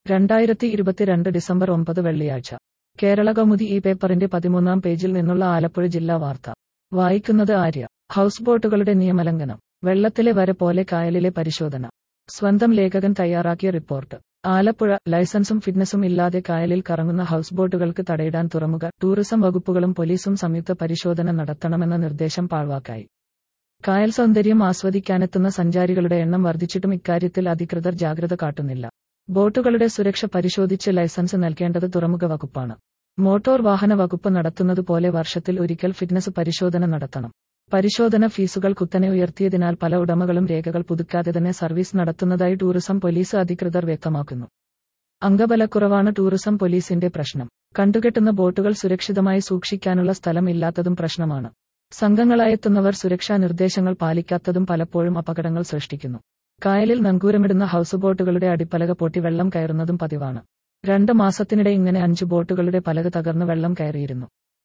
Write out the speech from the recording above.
രണ്ടായിരത്തി ഇരുപത്തിരണ്ട് ഡിസംബർ ഒമ്പത് വെള്ളിയാഴ്ച കേരള കൗമുദി ഈ പേപ്പറിന്റെ പതിമൂന്നാം പേജിൽ നിന്നുള്ള ആലപ്പുഴ ജില്ലാ വാർത്ത വായിക്കുന്നത് ആര്യ ഹൗസ് ബോട്ടുകളുടെ നിയമലംഘനം വെള്ളത്തിലെ വര പോലെ കായലിലെ പരിശോധന സ്വന്തം ലേഖകൻ തയ്യാറാക്കിയ റിപ്പോർട്ട് ആലപ്പുഴ ലൈസൻസും ഫിറ്റ്നസും ഇല്ലാതെ കായലിൽ കറങ്ങുന്ന ഹൗസ് ബോട്ടുകൾക്ക് തടയിടാൻ തുറമുഖ ടൂറിസം വകുപ്പുകളും പോലീസും സംയുക്ത പരിശോധന നടത്തണമെന്ന നിർദ്ദേശം പാഴ്വാക്കായി കായൽ സൗന്ദര്യം ആസ്വദിക്കാനെത്തുന്ന സഞ്ചാരികളുടെ എണ്ണം വർദ്ധിച്ചിട്ടും ഇക്കാര്യത്തിൽ അധികൃതർ ജാഗ്രത കാട്ടുന്നില്ല ബോട്ടുകളുടെ സുരക്ഷ പരിശോധിച്ച് ലൈസൻസ് നൽകേണ്ടത് തുറമുഖ വകുപ്പാണ് മോട്ടോർ വാഹന വകുപ്പ് നടത്തുന്നതുപോലെ വർഷത്തിൽ ഒരിക്കൽ ഫിറ്റ്നസ് പരിശോധന നടത്തണം പരിശോധന ഫീസുകൾ കുത്തനെ ഉയർത്തിയതിനാൽ പല ഉടമകളും രേഖകൾ പുതുക്കാതെ തന്നെ സർവീസ് നടത്തുന്നതായി ടൂറിസം പോലീസ് അധികൃതർ വ്യക്തമാക്കുന്നു അംഗബലക്കുറവാണ് ടൂറിസം പോലീസിന്റെ പ്രശ്നം കണ്ടുകെട്ടുന്ന ബോട്ടുകൾ സുരക്ഷിതമായി സൂക്ഷിക്കാനുള്ള സ്ഥലം ഇല്ലാത്തതും പ്രശ്നമാണ് സംഘങ്ങളായെത്തുന്നവർ സുരക്ഷാ നിർദ്ദേശങ്ങൾ പാലിക്കാത്തതും പലപ്പോഴും അപകടങ്ങൾ സൃഷ്ടിക്കുന്നു കായലിൽ നങ്കൂരമിടുന്ന ഹൗസ് ബോട്ടുകളുടെ അടിപ്പലക പൊട്ടി വെള്ളം കയറുന്നതും പതിവാണ് രണ്ട് മാസത്തിനിടെ ഇങ്ങനെ അഞ്ച് ബോട്ടുകളുടെ പലക തകർന്ന് വെള്ളം കയറിയിരുന്നു